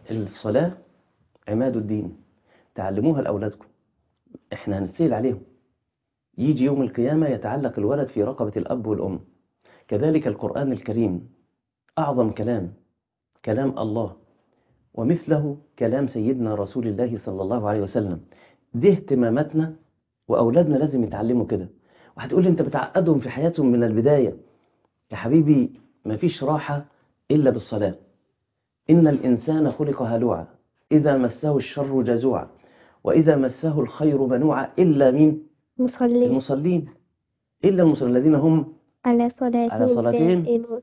الصلاة عماد الدين تعلموها لأولادكم احنا هنسأل عليهم يجي يوم القيامة يتعلق الولد في رقبة الأب والأم كذلك القرآن الكريم أعظم كلام كلام الله ومثله كلام سيدنا رسول الله صلى الله عليه وسلم دي اهتماماتنا وأولادنا لازم يتعلموا كده وهتقول لي أنت بتعقدهم في حياتهم من البداية يا حبيبي مفيش راحة إلا بالصلاة إن الإنسان خلق هلوعا إذا مسه الشر جزوعا وإذا مسه الخير منوعا إلا مين مصلين المصلين إلا المصلين الذين هم على صلاتهم على صلاتهم. دائمون.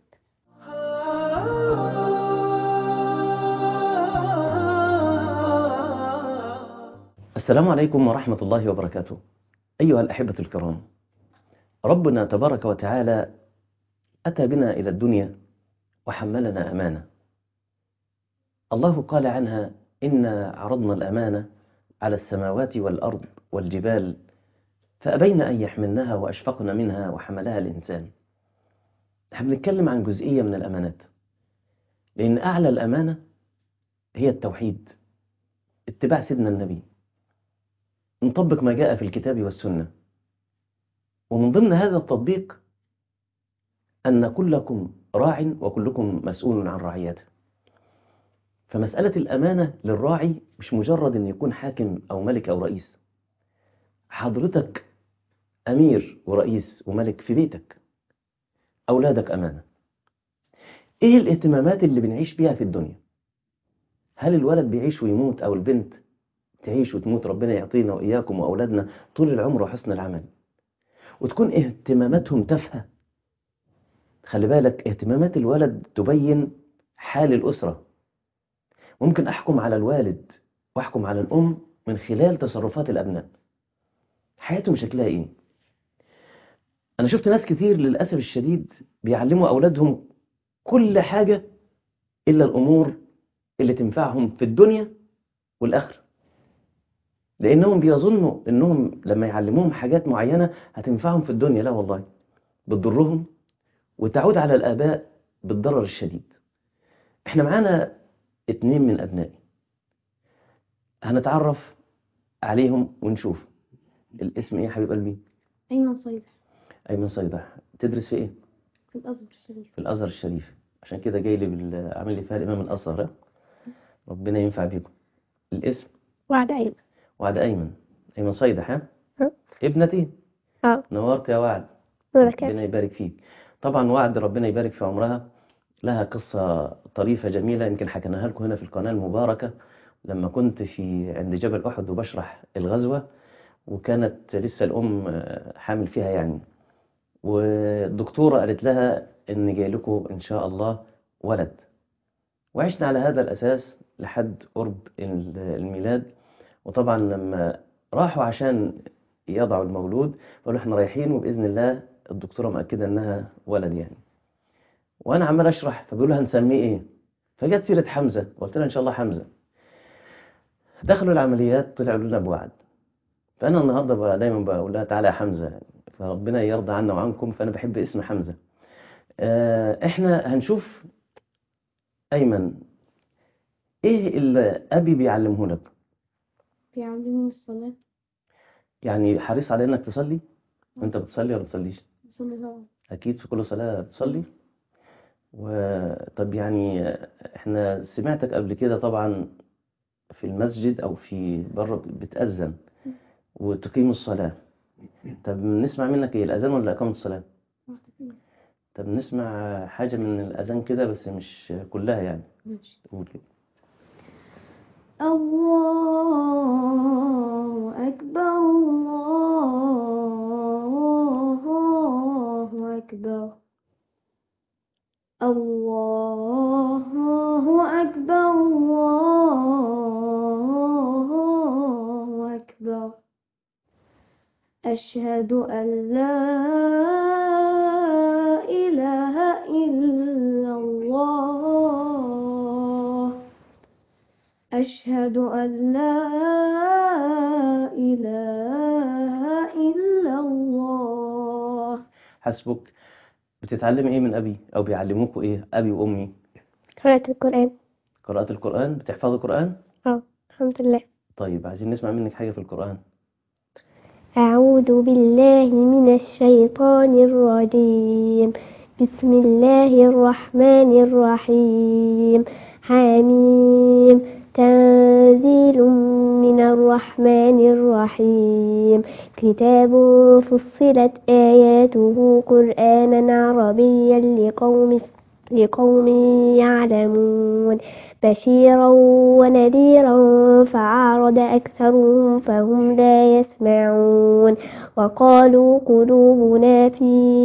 السلام عليكم ورحمة الله وبركاته أيها الأحبة الكرام ربنا تبارك وتعالى أتى بنا إلى الدنيا وحملنا أمانة الله قال عنها إنا عرضنا الأمانة على السماوات والأرض والجبال فأبين أن يحملنها وأشفقن منها وحملها الإنسان احنا بنتكلم عن جزئية من الأمانات لأن أعلى الأمانة هي التوحيد اتباع سيدنا النبي نطبق ما جاء في الكتاب والسنة ومن ضمن هذا التطبيق أن كلكم راع وكلكم مسؤول عن رعيته فمسألة الأمانة للراعي مش مجرد أن يكون حاكم أو ملك أو رئيس حضرتك أمير ورئيس وملك في بيتك أولادك أمانة إيه الاهتمامات اللي بنعيش بيها في الدنيا هل الولد بيعيش ويموت أو البنت تعيش وتموت ربنا يعطينا وإياكم وأولادنا طول العمر وحسن العمل وتكون اهتماماتهم تافهة خلي بالك اهتمامات الولد تبين حال الأسرة ممكن أحكم على الوالد وأحكم على الأم من خلال تصرفات الأبناء حياتهم شكلها إيه أنا شفت ناس كتير للأسف الشديد بيعلموا أولادهم كل حاجة إلا الأمور اللي تنفعهم في الدنيا والآخرة لأنهم بيظنوا أنهم لما يعلموهم حاجات معينة هتنفعهم في الدنيا لا والله بتضرهم وتعود على الآباء بالضرر الشديد احنا معانا اتنين من أبنائي هنتعرف عليهم ونشوف الاسم ايه يا حبيب قلبي أيمن صيدح أيمن صيدح تدرس في ايه في الأزهر الشريف في الأزهر الشريف عشان كده جاي لي بال- عامل لي فيها الإمام الأزهر ها؟ ربنا ينفع بيكم الاسم وعد أيمن وعد أيمن أيمن صيدح ها ها. ابنتي اه نورت يا وعد بركات ربنا يبارك فيك طبعا وعد ربنا يبارك في عمرها لها قصة طريفة جميلة يمكن حكيناها لكم هنا في القناة المباركة لما كنت في عند جبل أحد وبشرح الغزوة وكانت لسه الأم آه، حامل فيها يعني والدكتورة قالت لها إن جاي لكم إن شاء الله ولد وعشنا على هذا الأساس لحد قرب ال- الميلاد وطبعا لما راحوا عشان يضعوا المولود قالوا احنا رايحين وبإذن الله الدكتورة مأكدة إنها ولد يعني وأنا عمال أشرح فبيقولوا هنسميه إيه فجت سيرة حمزة قلت لها إن شاء الله حمزة دخلوا العمليات طلعوا لنا بوعد فأنا النهاردة بقى دايما بقول لها تعالى يا حمزة يعني فربنا يرضى عنا وعنكم فأنا بحب اسم حمزة آه، إحنا هنشوف أيمن إيه اللي أبي بيعلمه لك بيعلمني الصلاة يعني حريص على إنك تصلي وأنت بتصلي ولا بتصليش الصلاة طبعا أكيد في كل صلاة بتصلي وطب يعني إحنا سمعتك قبل كده طبعا في المسجد أو في بره بتأذن وتقيم الصلاة طب نسمع منك إيه الأذان ولا إقامة الصلاة؟ طب نسمع حاجة من الأذان كده بس مش كلها يعني ماشي قول كده الله أكبر الله أكبر الله أكبر الله أكبر أشهد أن لا إله إلا الله أشهد أن لا إله إلا الله حسبك بتتعلم إيه من أبي أو بيعلموكوا إيه أبي وأمي قراءة القرآن قراءة القرآن بتحفظ القرآن اه الحمد لله طيب عايزين نسمع منك حاجة في القرآن أعوذ بالله من الشيطان الرجيم بسم الله الرحمن الرحيم حميم تنزيل من الرحمن الرحيم كتاب فصلت آياته قرآنا عربيا لقوم لقوم يعلمون بشيرا ونذيرا فأعرض أكثرهم فهم لا يسمعون وقالوا قلوبنا في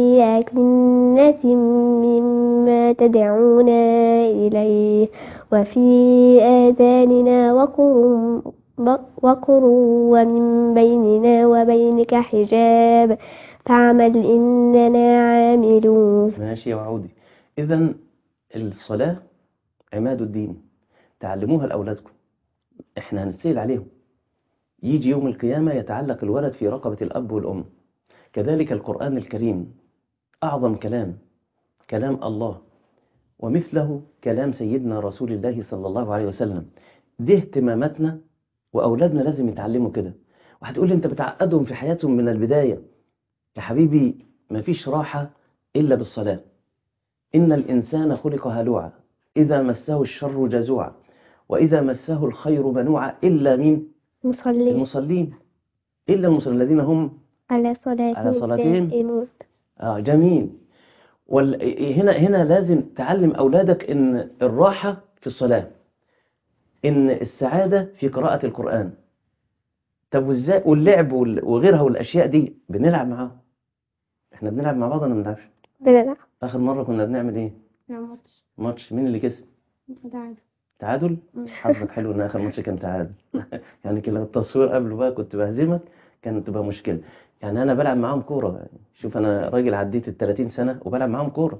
أكنة مما تدعونا إليه وفي آذاننا وقر وقر ومن بيننا وبينك حجاب فاعمل إننا عاملون ماشي يا وعودي إذا الصلاة عماد الدين تعلموها لأولادكم إحنا هنسأل عليهم يجي يوم القيامة يتعلق الولد في رقبة الأب والأم كذلك القرآن الكريم أعظم كلام كلام الله ومثله كلام سيدنا رسول الله صلى الله عليه وسلم دي اهتماماتنا وأولادنا لازم يتعلموا كده وهتقول لي أنت بتعقدهم في حياتهم من البداية يا حبيبي مفيش راحة إلا بالصلاة إن الإنسان خلق هلوعا إذا مسه الشر جزوعا وإذا مسه الخير منوعا إلا مين مصلي المصلين إلا المصلين الذين هم على صلاتهم على صلاتهم. دائمون آه جميل وال... هنا هنا لازم تعلم أولادك إن الراحة في الصلاة إن السعادة في قراءة القرآن طب وإزاي واللعب وال- وغيرها والأشياء دي بنلعب معاهم إحنا بنلعب مع بعض ولا ما بنلعبش بنلعب آخر مرة كنا بنعمل إيه ماتش ماتش مين اللي كسب تعادل تعادل حظك حلو ان اخر ماتش كان تعادل يعني كان لو التصوير قبله بقى كنت بهزمك كانت تبقى مشكله يعني انا بلعب معاهم كوره يعني شوف انا راجل عديت ال 30 سنه وبلعب معاهم كوره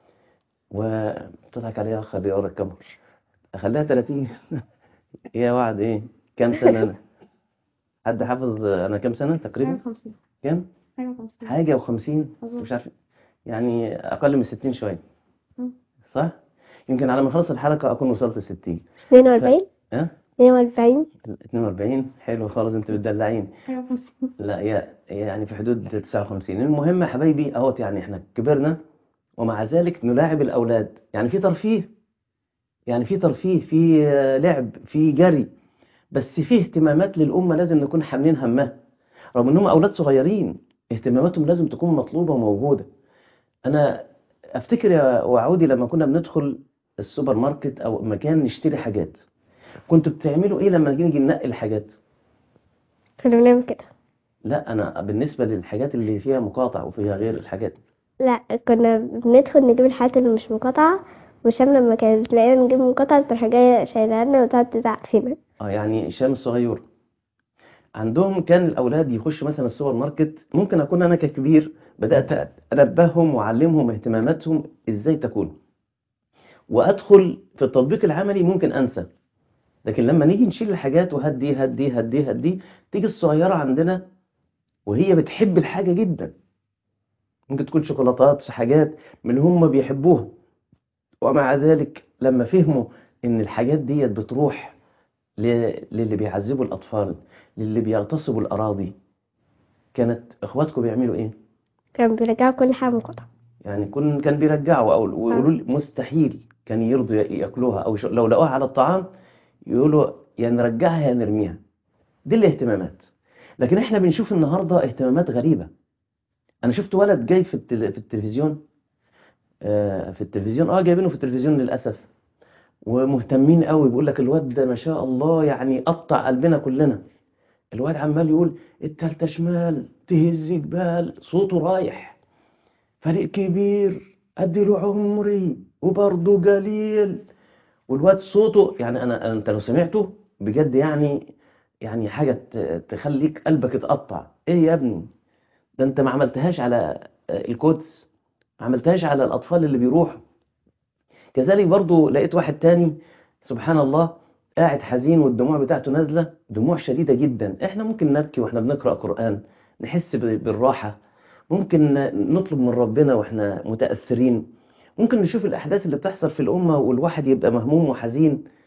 وتضحك عليها اخ دي ورا الكاميرا اخليها 30 ايه يا وعد ايه كام سنه انا حد حافظ انا كام سنه تقريبا 50 كام حاجة 50 حاجه و50 أظن. مش عارف يعني اقل من 60 شويه مم. صح يمكن على ما نخلص الحلقه اكون وصلت ل 60 42 ها 42 42 حلو خالص انت بتدلعين حاجة 50 لا يا يعني في حدود 59 المهم يا حبايبي اهوت يعني احنا كبرنا ومع ذلك نلاعب الاولاد يعني في ترفيه يعني في ترفيه في آه، لعب في جري بس في اهتمامات للامه لازم نكون حاملين همها رغم انهم اولاد صغيرين اهتماماتهم لازم تكون مطلوبه وموجوده انا افتكر يا وعودي لما كنا بندخل السوبر ماركت او مكان نشتري حاجات كنتوا بتعملوا ايه لما نيجي ننقي الحاجات كنا بنعمل كده لا انا بالنسبه للحاجات اللي فيها مقاطع وفيها غير الحاجات لا كنا بندخل نجيب الحاجات اللي مش مقاطعة وشان لما كانت تلاقينا نجيب مقاطعة تروح جاية شايلها لنا وتقعد تزعق فينا اه يعني هشام الصغير عندهم كان الاولاد يخشوا مثلا السوبر ماركت ممكن اكون انا ككبير بدات انبههم واعلمهم اهتماماتهم ازاي تكون وادخل في التطبيق العملي ممكن انسى لكن لما نيجي نشيل الحاجات وهدي هدي هدي هدي تيجي الصغيره عندنا وهي بتحب الحاجه جدا ممكن تكون شوكولاتات حاجات من اللي هم بيحبوها ومع ذلك لما فهموا ان الحاجات ديت بتروح ل- للي بيعذبوا الأطفال للي بيغتصبوا الأراضي كانت إخواتكم بيعملوا إيه؟ كان بيرجعوا كل حاجة مقاطعة يعني كن كان بيرجعوا أو ويقولوا لي مستحيل كان يرضوا ي- ياكلوها أو يش- لو لقوها على الطعام يقولوا يا نرجعها يا نرميها دي الاهتمامات لكن احنا بنشوف النهارده اهتمامات غريبة أنا شفت ولد جاي في التل... في التلفزيون آه في التلفزيون اه جايبينه في التلفزيون للأسف ومهتمين قوي بيقول لك الواد ده ما شاء الله يعني قطع قلبنا كلنا الواد عمال يقول التالتة شمال تهز جبال صوته رايح فريق كبير ادي له عمري وبرضه قليل والواد صوته يعني انا انت لو سمعته بجد يعني يعني حاجة ت- تخليك قلبك يتقطع ايه يا ابني ده انت ما عملتهاش على القدس ما عملتهاش على الاطفال اللي بيروحوا كذلك برضو لقيت واحد تاني سبحان الله قاعد حزين والدموع بتاعته نازلة دموع شديدة جدا احنا ممكن نبكي واحنا بنقرأ قرآن نحس ب- بالراحة ممكن نطلب من ربنا واحنا متأثرين ممكن نشوف الأحداث اللي بتحصل في الأمة والواحد يبقى مهموم وحزين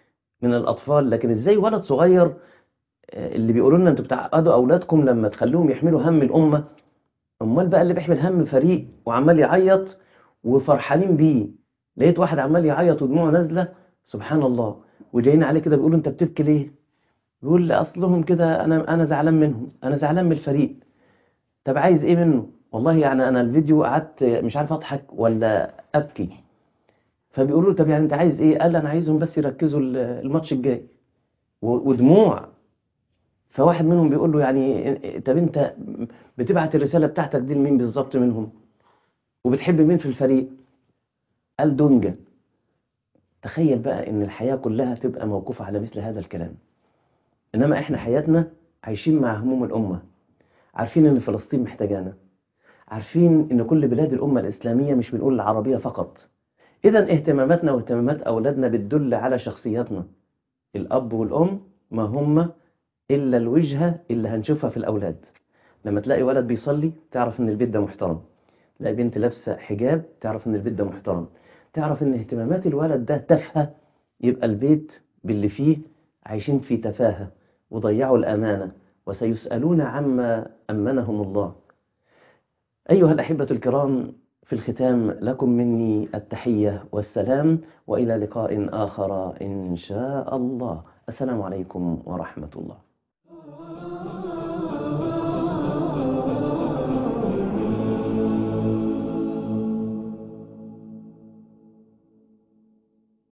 من الأطفال لكن إزاي ولد صغير آه، اللي بيقولوا لنا أنتوا بتعقدوا أولادكم لما تخلوهم يحملوا هم الأمة أمال بقى اللي بيحمل هم فريق وعمال يعيط وفرحانين بيه لقيت واحد عمال يعيط ودموعه نازلة سبحان الله وجايين عليه كده بيقولوا أنت بتبكي ليه؟ بيقول لي أصلهم كده أنا أنا زعلان منهم أنا زعلان من الفريق طب عايز إيه منه؟ والله يعني أنا الفيديو قعدت مش عارف أضحك ولا أبكي فبيقولوا له طب يعني أنت عايز إيه؟ قال لي أنا عايزهم بس يركزوا ال- الماتش الجاي و- ودموع فواحد منهم بيقول له يعني طب أنت بتبعت الرسالة بتاعتك دي لمين بالظبط منهم؟ وبتحب مين في الفريق؟ قال دونجا تخيل بقى إن الحياة كلها تبقى موقوفة على مثل هذا الكلام إنما إحنا حياتنا عايشين مع هموم الأمة عارفين إن فلسطين محتاجانا عارفين إن كل بلاد الأمة الإسلامية مش بنقول العربية فقط إذا اهتماماتنا واهتمامات أولادنا بتدل على شخصياتنا الأب والأم ما هم إلا الوجهة اللي هنشوفها في الأولاد لما تلاقي ولد بيصلي تعرف إن البيت ده محترم تلاقي بنت لابسة حجاب تعرف إن البيت ده محترم تعرف إن اهتمامات الولد ده تافهة يبقى البيت باللي فيه عايشين في تفاهة وضيعوا الأمانة وسيسألون عما أمنهم الله أيها الأحبة الكرام في الختام لكم مني التحية والسلام وإلى لقاء آخر إن شاء الله السلام عليكم ورحمة الله